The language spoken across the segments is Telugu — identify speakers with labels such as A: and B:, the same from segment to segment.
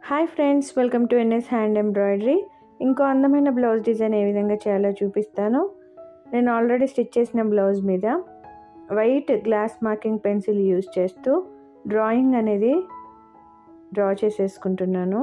A: hi friends welcome to NS hand embroidery ఇంకో అందమైన బ్లౌజ్ డిజైన్ ఏ విధంగా చేయాలో చూపిస్తాను నేను ఆల్రెడీ స్టిచ్ చేసిన బ్లౌజ్ మీద white glass marking pencil use చేస్తూ డ్రాయింగ్ అనేది డ్రా చేసేసుకుంటున్నాను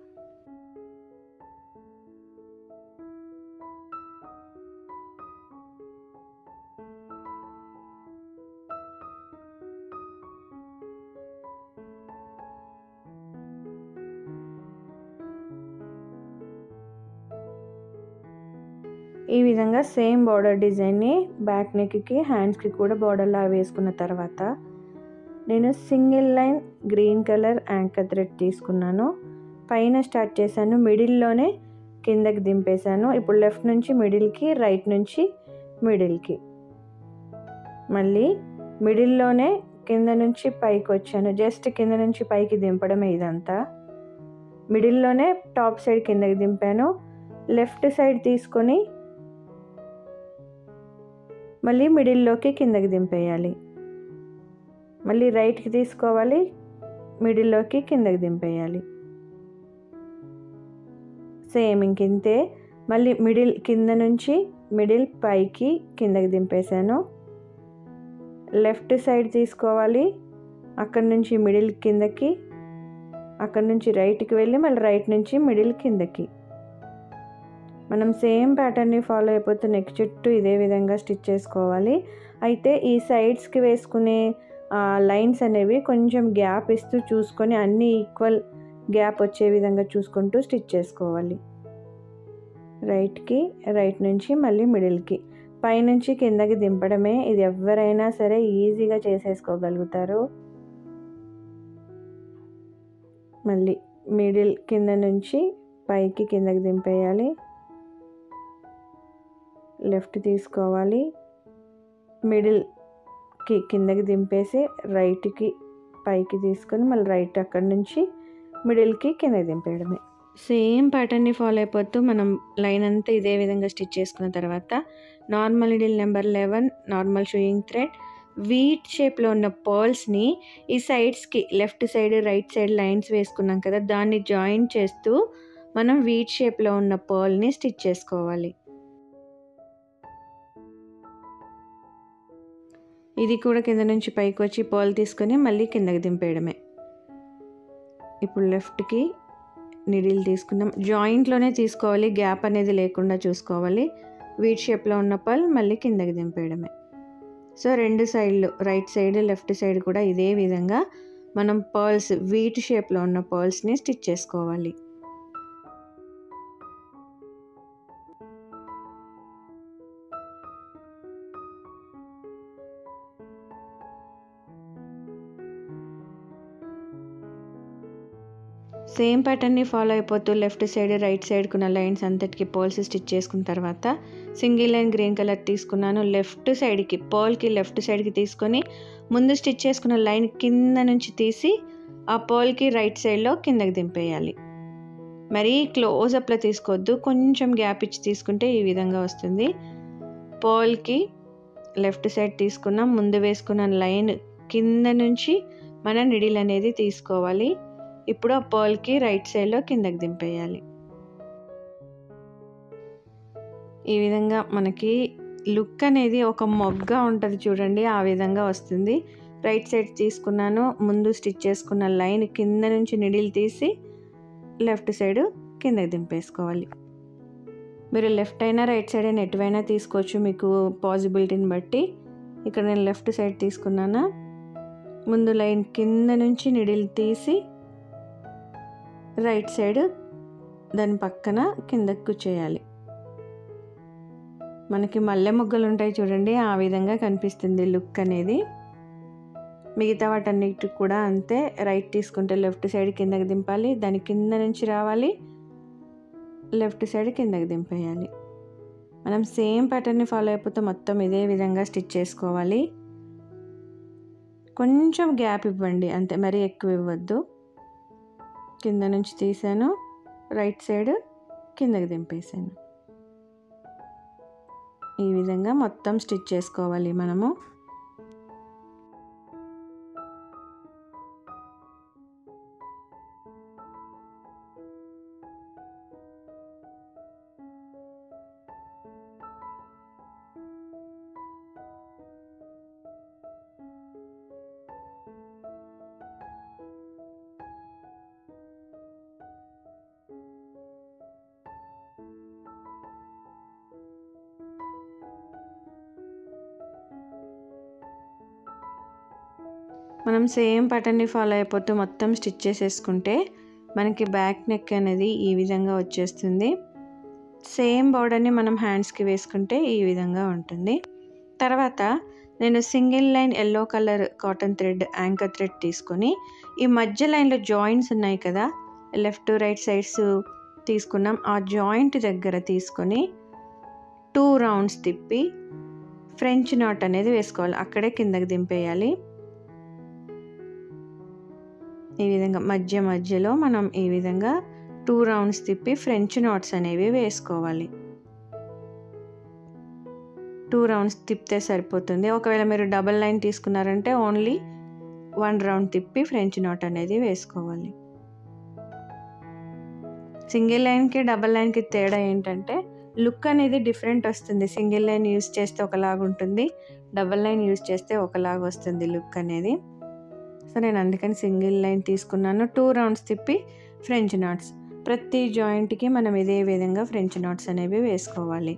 A: ఈ విధంగా సేమ్ బార్డర్ డిజైన్ని బ్యాక్ నెక్కి హ్యాండ్స్కి కూడా బార్డర్లా వేసుకున్న తర్వాత నేను single line green colour anchor thread తీసుకున్నాను పైన స్టార్ట్ చేశాను మిడిల్లోనే కిందకి దింపేశాను ఇప్పుడు లెఫ్ట్ నుంచి మిడిల్కి రైట్ నుంచి మిడిల్కి మళ్ళీ మిడిల్లోనే కింద నుంచి పైకి వచ్చాను జస్ట్ కింద నుంచి పైకి దింపడమే ఇదంతా మిడిల్లోనే టాప్ సైడ్ కిందకి దింపాను లెఫ్ట్ సైడ్ తీసుకొని మళ్ళీ మిడిల్లోకి కిందకి దింపేయాలి మళ్ళీ రైట్కి తీసుకోవాలి మిడిల్లోకి కిందకి దింపేయాలి సేమ్ ఇంకింతే మళ్ళీ మిడిల్ కింద నుంచి మిడిల్ పైకి కిందకి దింపేశాను లెఫ్ట్ సైడ్ తీసుకోవాలి అక్కడి నుంచి మిడిల్ కిందకి అక్కడి నుంచి రైట్కి వెళ్ళి మళ్ళీ రైట్ నుంచి మిడిల్ కిందకి మనం సేమ్ ప్యాటర్న్ని ఫాలో అయిపోతే నెక్ చుట్టూ ఇదే విధంగా స్టిచ్ చేసుకోవాలి అయితే ఈ సైడ్స్కి వేసుకునే లైన్స్ అనేవి కొంచెం గ్యాప్ ఇస్తూ చూసుకొని అన్నీ ఈక్వల్ గ్యాప్ వచ్చే విధంగా చూసుకుంటూ స్టిచ్ చేసుకోవాలి రైట్కి రైట్ నుంచి మళ్ళీ మిడిల్కి పైనుంచి కిందకి దింపడమే ఇది ఎవరైనా సరే ఈజీగా చేసేసుకోగలుగుతారు మళ్ళీ మిడిల్ కింద నుంచి పైకి కిందకి దింపేయాలి లెఫ్ట్ తీసుకోవాలి మిడిల్కి కిందకి దింపేసి రైట్కి పైకి తీసుకొని మళ్ళీ రైట్ అక్కడి నుంచి మిడిల్కి కిందకి దింపేయడమే సేమ్ ప్యాటర్న్ని ఫాలో అయిపోతూ మనం లైన్ అంతా ఇదే విధంగా స్టిచ్ చేసుకున్న తర్వాత normal needle number eleven normal sewing thread wheat షేప్లో ఉన్న పర్ల్స్ని ఈ సైడ్స్కి left side right side lines వేసుకున్నాం కదా దాన్ని జాయిన్ చేస్తూ మనం వీట్ షేప్లో ఉన్న పర్ల్ని స్టిచ్ చేసుకోవాలి ఇది కూడా కింద నుంచి పైకి వచ్చి పర్ల్ తీసుకొని మళ్ళీ కిందకి దింపేయడమే ఇప్పుడు లెఫ్ట్కి నిడిల్ తీసుకున్నాం జాయింట్లోనే తీసుకోవాలి గ్యాప్ అనేది లేకుండా చూసుకోవాలి వీట్ షేప్లో ఉన్న పర్ల్ మళ్ళీ కిందకి దింపేయడమే సో రెండు సైడ్లు రైట్ సైడ్ లెఫ్ట్ సైడ్ కూడా ఇదే విధంగా మనం పర్ల్స్ వీట్ షేప్లో ఉన్న పర్ల్స్ని స్టిచ్ చేసుకోవాలి సేమ్ ప్యాటర్న్ని ఫాలో అయిపోతూ లెఫ్ట్ సైడ్ రైట్ సైడ్కి ఉన్న లైన్స్ అంతటికి పోల్స్ స్టిచ్ చేసుకున్న తర్వాత సింగిల్ లైన్ గ్రీన్ కలర్ తీసుకున్నాను లెఫ్ట్ సైడ్కి పోల్కి లెఫ్ట్ సైడ్కి తీసుకొని ముందు స్టిచ్ చేసుకున్న లైన్ కింద నుంచి తీసి ఆ పోల్కి రైట్ సైడ్లో కిందకి దింపేయాలి మరీ క్లోజ్ అప్లో తీసుకోవద్దు కొంచెం గ్యాప్ ఇచ్చి తీసుకుంటే ఈ విధంగా వస్తుంది పోల్కి లెఫ్ట్ సైడ్ తీసుకున్నాం ముందు వేసుకున్న లైన్ కింద నుంచి మన నిడిల్ అనేది తీసుకోవాలి ఇప్పుడు ఆ పర్ల్కి రైట్ సైడ్లో కిందకి దింపేయాలి ఈ విధంగా మనకి లుక్ అనేది ఒక మొగ్గా ఉంటుంది చూడండి ఆ విధంగా వస్తుంది రైట్ సైడ్ తీసుకున్నాను ముందు స్టిచ్ చేసుకున్న లైన్ కింద నుంచి నిడిల్ తీసి లెఫ్ట్ సైడ్ కిందకి దింపేసుకోవాలి మీరు లెఫ్ట్ అయినా రైట్ సైడ్ అయినా ఎటువైనా తీసుకోవచ్చు మీకు పాసిబిలిటీని బట్టి ఇక్కడ నేను లెఫ్ట్ సైడ్ తీసుకున్నాను ముందు లైన్ కింద నుంచి నిడిల్ తీసి రైట్ సైడ్ దాని పక్కన కిందకు చేయాలి మనకి మల్లె మొగ్గలు ఉంటాయి చూడండి ఆ విధంగా కనిపిస్తుంది లుక్ అనేది మిగతా వాటన్నిటి కూడా అంతే రైట్ తీసుకుంటే లెఫ్ట్ సైడ్ కిందకి దింపాలి దాని కింద నుంచి రావాలి లెఫ్ట్ సైడ్ కిందకి దింపేయాలి మనం సేమ్ ప్యాటర్న్ని ఫాలో అయిపోతే మొత్తం ఇదే విధంగా స్టిచ్ చేసుకోవాలి కొంచెం గ్యాప్ ఇవ్వండి అంతే మరీ ఎక్కువ ఇవ్వద్దు కింద నుంచి తీసాను రైట్ సైడ్ కిందకి దింపేసాను ఈ విధంగా మొత్తం స్టిచ్ చేసుకోవాలి మనము మనం సేమ్ పటన్ని ఫాలో అయిపోతూ మొత్తం స్టిచ్ చేసేసుకుంటే మనకి బ్యాక్ నెక్ అనేది ఈ విధంగా వచ్చేస్తుంది సేమ్ బోర్డర్ని మనం హ్యాండ్స్కి వేసుకుంటే ఈ విధంగా ఉంటుంది తర్వాత నేను single line yellow colour cotton thread anchor thread తీసుకొని ఈ మధ్య లైన్లో జాయింట్స్ ఉన్నాయి కదా లెఫ్ట్ రైట్ సైడ్స్ తీసుకున్నాం ఆ జాయింట్ దగ్గర తీసుకొని టూ రౌండ్స్ తిప్పి ఫ్రెంచ్ నాట్ అనేది వేసుకోవాలి అక్కడే కిందకి దింపేయాలి ఈ విధంగా మధ్య మధ్యలో మనం ఈ విధంగా టూ రౌండ్స్ తిప్పి ఫ్రెంచ్ నాట్స్ అనేవి వేసుకోవాలి టూ రౌండ్స్ తిప్పితే సరిపోతుంది ఒకవేళ మీరు డబల్ లైన్ తీసుకున్నారంటే ఓన్లీ వన్ రౌండ్ తిప్పి ఫ్రెంచ్ నాట్ అనేది వేసుకోవాలి సింగిల్ లైన్కి డబల్ లైన్కి తేడా ఏంటంటే లుక్ అనేది డిఫరెంట్ వస్తుంది సింగిల్ లైన్ యూస్ చేస్తే ఒకలాగా ఉంటుంది డబల్ లైన్ యూస్ చేస్తే ఒకలాగా వస్తుంది లుక్ అనేది సో నేను అందుకని సింగిల్ లైన్ తీసుకున్నాను టూ రౌండ్స్ తిప్పి ఫ్రెంచ్ నాట్స్ ప్రతి జాయింట్కి మనం ఇదే విధంగా ఫ్రెంచ్ నాట్స్ అనేవి వేసుకోవాలి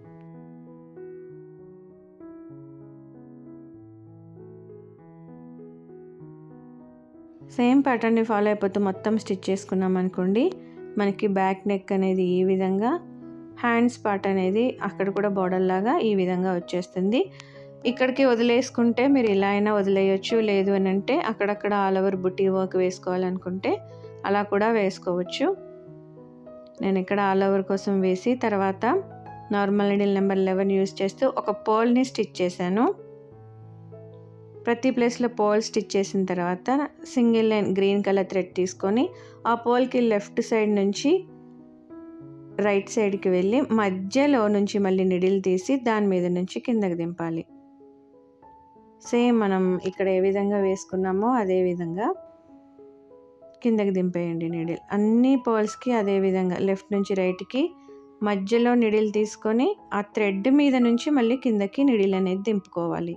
A: సేమ్ ప్యాటర్న్ని ఫాలో అయిపోతూ మొత్తం స్టిచ్ చేసుకున్నాం అనుకోండి మనకి బ్యాక్ నెక్ అనేది ఈ విధంగా హ్యాండ్స్ పార్ట్ అనేది అక్కడ కూడా బోర్డర్ లాగా ఈ విధంగా వచ్చేస్తుంది ఇక్కడికి వదిలేసుకుంటే మీరు ఇలా అయినా వదిలేయచ్చు లేదు అని అంటే అక్కడక్కడ ఆల్ ఓవర్ బుట్టి వర్క్ వేసుకోవాలనుకుంటే అలా కూడా వేసుకోవచ్చు నేను ఇక్కడ ఆల్ ఓవర్ కోసం వేసి తర్వాత normal needle number eleven use చేస్తూ ఒక పోల్ని స్టిచ్ చేశాను ప్రతి ప్లేస్లో పోల్ స్టిచ్ చేసిన తర్వాత single line green colour thread తీసుకొని ఆ పోల్కి లెఫ్ట్ సైడ్ నుంచి రైట్ సైడ్కి వెళ్ళి మధ్యలో నుంచి మళ్ళీ నిడిల్ తీసి దాని మీద నుంచి కిందకి దింపాలి సేమ్ మనం ఇక్కడ ఏ విధంగా వేసుకున్నామో అదే విధంగా కిందకి దింపేయండి నిడిల్ అన్ని పోల్స్కి అదే విధంగా లెఫ్ట్ నుంచి రైట్కి మధ్యలో నిడిల్ తీసుకొని ఆ థ్రెడ్ మీద నుంచి మళ్ళీ కిందకి నిడిల్ అనేది దింపుకోవాలి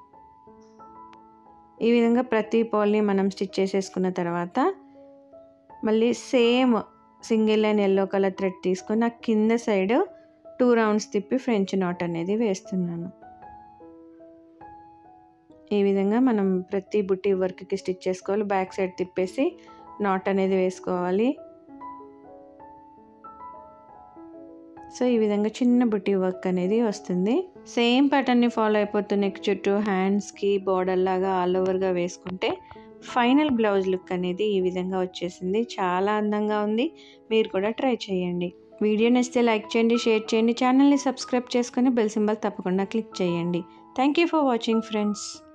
A: ఈ విధంగా ప్రతి పోల్ని మనం స్టిచ్ చేసేసుకున్న తర్వాత మళ్ళీ same single line yellow colour thread తీసుకొని ఆ కింద సైడ్ టూ రౌండ్స్ తిప్పి ఫ్రెంచ్ నాట్ అనేది వేస్తున్నాను ఈ విధంగా మనం ప్రతి బుట్టి వర్క్కి స్టిచ్ చేసుకోవాలి బ్యాక్ సైడ్ తిప్పేసి నాట్ అనేది వేసుకోవాలి సో ఈ విధంగా చిన్న బుట్టి వర్క్ అనేది వస్తుంది సేమ్ ప్యాటర్న్ని ఫాలో అయిపోతూ నెక్ చుట్టూ హ్యాండ్స్కి బార్డర్ లాగా ఆల్ ఓవర్గా వేసుకుంటే ఫైనల్ బ్లౌజ్ లుక్ అనేది ఈ విధంగా వచ్చేసింది చాలా అందంగా ఉంది మీరు కూడా ట్రై చేయండి వీడియో నచ్చితే లైక్ చేయండి షేర్ చేయండి ఛానల్ని సబ్స్క్రైబ్ చేసుకొని బెల్ సింబల్ తప్పకుండా క్లిక్ చేయండి thank you for watching friends